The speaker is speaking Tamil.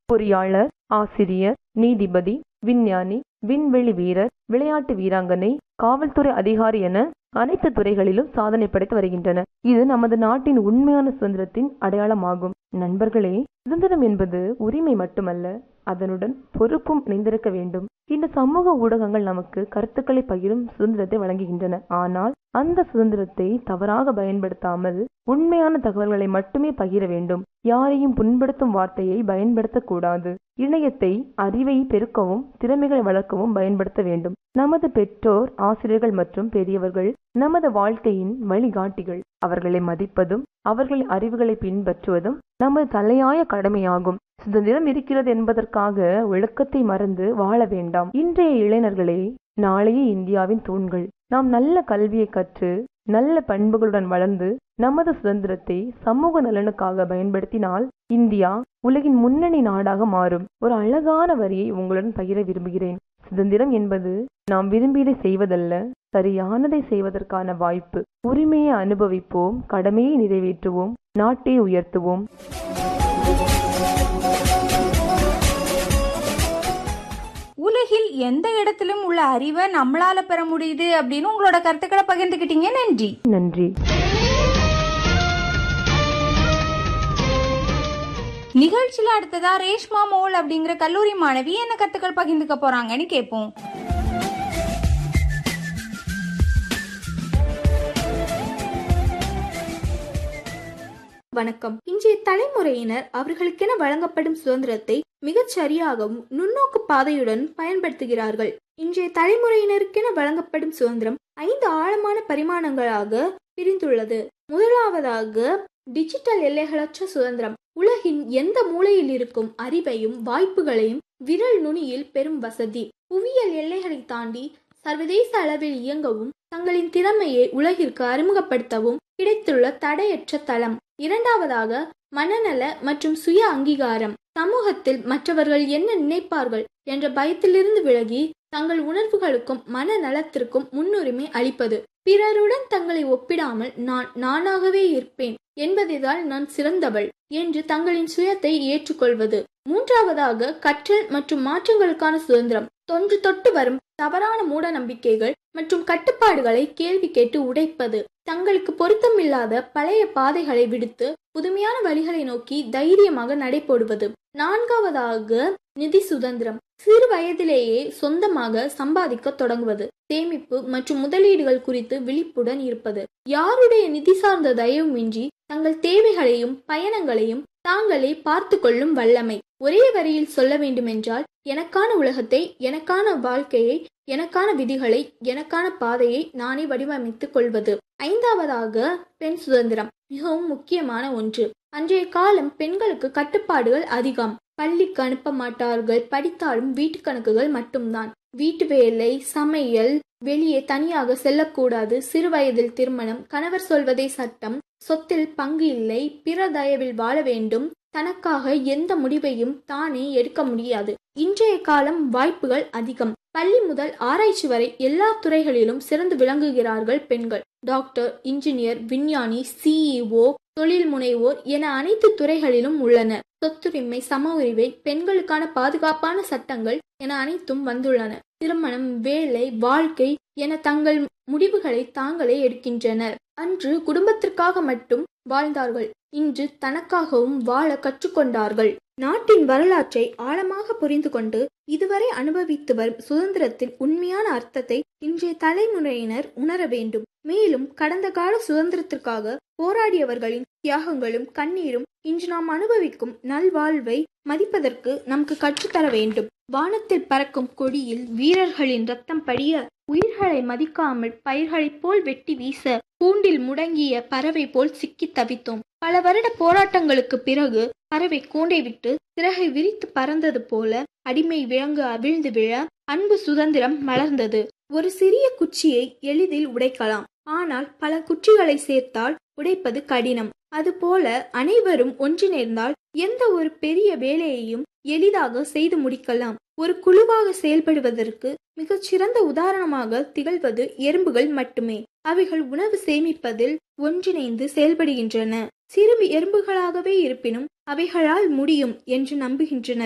பொறியாளர் ஆசிரியர் நீதிபதி விஞ்ஞானி விண்வெளி வீரர் விளையாட்டு வீராங்கனை காவல்துறை அதிகாரி என அனைத்து துறைகளிலும் சாதனை படைத்து வருகின்றன இது நமது நாட்டின் உண்மையான சுதந்திரத்தின் அடையாளமாகும் நண்பர்களே சுதந்திரம் என்பது உரிமை மட்டுமல்ல அதனுடன் பொறுப்பும் இணைந்திருக்க வேண்டும் இந்த சமூக ஊடகங்கள் நமக்கு கருத்துக்களை பகிரும் சுதந்திரத்தை வழங்குகின்றன ஆனால் அந்த சுதந்திரத்தை தவறாக பயன்படுத்தாமல் உண்மையான தகவல்களை மட்டுமே பகிர வேண்டும் யாரையும் புண்படுத்தும் வார்த்தையை பயன்படுத்தக்கூடாது இணையத்தை அறிவை பெருக்கவும் திறமைகளை வளர்க்கவும் பயன்படுத்த வேண்டும் நமது பெற்றோர் ஆசிரியர்கள் மற்றும் பெரியவர்கள் நமது வாழ்க்கையின் வழிகாட்டிகள் அவர்களை மதிப்பதும் அவர்களின் அறிவுகளை பின்பற்றுவதும் நமது தலையாய கடமையாகும் சுதந்திரம் இருக்கிறது என்பதற்காக ஒழுக்கத்தை மறந்து வாழ வேண்டாம் இன்றைய இளைஞர்களே நாளைய இந்தியாவின் தூண்கள் நாம் நல்ல கல்வியை கற்று நல்ல பண்புகளுடன் வளர்ந்து நமது சுதந்திரத்தை சமூக நலனுக்காக பயன்படுத்தினால் இந்தியா உலகின் முன்னணி நாடாக மாறும் ஒரு அழகான வரியை உங்களுடன் பகிர விரும்புகிறேன் சுதந்திரம் என்பது நாம் விரும்பியதை செய்வதல்ல சரியானதை செய்வதற்கான வாய்ப்பு உரிமையை அனுபவிப்போம் கடமையை நிறைவேற்றுவோம் நாட்டை உயர்த்துவோம் உலகில் எந்த இடத்திலும் உள்ள அறிவை நம்மளால பெற முடியுது அப்படின்னு உங்களோட கருத்துக்களை பகிர்ந்துக்கிட்டீங்க நன்றி நன்றி நிகழ்ச்சியில அடுத்ததா ரேஷ்மா மோல் அப்படிங்கிற கல்லூரி மாணவி என்ன கருத்துக்கள் பகிர்ந்துக்க போறாங்கன்னு கேட்போம் வணக்கம் இன்றைய தலைமுறையினர் அவர்களுக்கென வழங்கப்படும் சுதந்திரத்தை மிகச் சரியாகவும் நுண்ணோக்கு பாதையுடன் பயன்படுத்துகிறார்கள் இன்றைய தலைமுறையினருக்கென வழங்கப்படும் சுதந்திரம் ஐந்து ஆழமான பரிமாணங்களாக பிரிந்துள்ளது முதலாவதாக டிஜிட்டல் எல்லைகளற்ற சுதந்திரம் உலகின் எந்த மூலையில் இருக்கும் அறிவையும் வாய்ப்புகளையும் விரல் நுனியில் பெறும் வசதி புவியியல் எல்லைகளை தாண்டி சர்வதேச அளவில் இயங்கவும் தங்களின் திறமையை உலகிற்கு அறிமுகப்படுத்தவும் கிடைத்துள்ள தடையற்ற தளம் இரண்டாவதாக மனநல மற்றும் சுய அங்கீகாரம் சமூகத்தில் மற்றவர்கள் என்ன நினைப்பார்கள் என்ற பயத்திலிருந்து விலகி தங்கள் உணர்வுகளுக்கும் மனநலத்திற்கும் முன்னுரிமை அளிப்பது பிறருடன் தங்களை ஒப்பிடாமல் நான் நானாகவே இருப்பேன் என்பதினால் நான் சிறந்தவள் என்று தங்களின் சுயத்தை ஏற்றுக்கொள்வது மூன்றாவதாக கற்றல் மற்றும் மாற்றங்களுக்கான சுதந்திரம் தொன்று தொட்டு வரும் தவறான மூட நம்பிக்கைகள் மற்றும் கட்டுப்பாடுகளை கேள்வி கேட்டு உடைப்பது தங்களுக்கு பொருத்தமில்லாத பழைய பாதைகளை விடுத்து புதுமையான வழிகளை நோக்கி தைரியமாக நடைபோடுவது நான்காவதாக நிதி சுதந்திரம் சிறு வயதிலேயே சொந்தமாக சம்பாதிக்க தொடங்குவது சேமிப்பு மற்றும் முதலீடுகள் குறித்து விழிப்புடன் இருப்பது யாருடைய நிதி சார்ந்த தயவுமின்றி தங்கள் தேவைகளையும் பயணங்களையும் தாங்களே பார்த்து கொள்ளும் வல்லமை ஒரே வரியில் சொல்ல வேண்டுமென்றால் எனக்கான உலகத்தை எனக்கான வாழ்க்கையை எனக்கான விதிகளை எனக்கான பாதையை நானே வடிவமைத்துக் கொள்வது ஐந்தாவதாக பெண் சுதந்திரம் மிகவும் முக்கியமான ஒன்று அன்றைய காலம் பெண்களுக்கு கட்டுப்பாடுகள் அதிகம் பள்ளிக்கு அனுப்ப மாட்டார்கள் படித்தாலும் வீட்டு கணக்குகள் மட்டும்தான் வீட்டு வேலை சமையல் வெளியே தனியாக செல்லக்கூடாது சிறு வயதில் திருமணம் கணவர் சொல்வதே சட்டம் சொத்தில் பங்கு இல்லை பிற தயவில் வாழ வேண்டும் தனக்காக எந்த முடிவையும் தானே எடுக்க முடியாது இன்றைய காலம் வாய்ப்புகள் அதிகம் பள்ளி முதல் ஆராய்ச்சி வரை எல்லா துறைகளிலும் சிறந்து விளங்குகிறார்கள் பெண்கள் டாக்டர் இன்ஜினியர் விஞ்ஞானி சிஇஓ தொழில் முனைவோர் என அனைத்து துறைகளிலும் உள்ளனர் சொத்துரிமை சம உரிமை பெண்களுக்கான பாதுகாப்பான சட்டங்கள் என அனைத்தும் வந்துள்ளன திருமணம் வேலை வாழ்க்கை என தங்கள் முடிவுகளை தாங்களே எடுக்கின்றனர் அன்று குடும்பத்திற்காக மட்டும் வாழ்ந்தார்கள் இன்று தனக்காகவும் வாழ கற்றுக்கொண்டார்கள் நாட்டின் வரலாற்றை ஆழமாக புரிந்து கொண்டு இதுவரை அனுபவித்து வரும் சுதந்திரத்தின் உண்மையான அர்த்தத்தை இன்றைய தலைமுறையினர் உணர வேண்டும் மேலும் கடந்த கால சுதந்திரத்திற்காக போராடியவர்களின் தியாகங்களும் கண்ணீரும் இன்று நாம் அனுபவிக்கும் நல்வாழ்வை மதிப்பதற்கு நமக்கு கற்றுத்தர வேண்டும் வானத்தில் பறக்கும் கொடியில் வீரர்களின் ரத்தம் படிய உயிர்களை மதிக்காமல் பயிர்களைப் போல் வெட்டி வீச கூண்டில் முடங்கிய பறவை போல் சிக்கி தவித்தோம் பல வருட போராட்டங்களுக்கு பிறகு பறவை கூண்டை விட்டு சிறகை விரித்து பறந்தது போல அடிமை விலங்கு அவிழ்ந்து விழ அன்பு சுதந்திரம் மலர்ந்தது ஒரு சிறிய குச்சியை எளிதில் உடைக்கலாம் ஆனால் பல குச்சிகளை சேர்த்தால் உடைப்பது கடினம் அதுபோல அனைவரும் ஒன்றிணைந்தால் எந்த ஒரு பெரிய வேலையையும் எளிதாக செய்து முடிக்கலாம் ஒரு குழுவாக செயல்படுவதற்கு மிகச் சிறந்த உதாரணமாக திகழ்வது எறும்புகள் மட்டுமே அவைகள் உணவு சேமிப்பதில் ஒன்றிணைந்து செயல்படுகின்றன சிறு எறும்புகளாகவே இருப்பினும் அவைகளால் முடியும் என்று நம்புகின்றனர்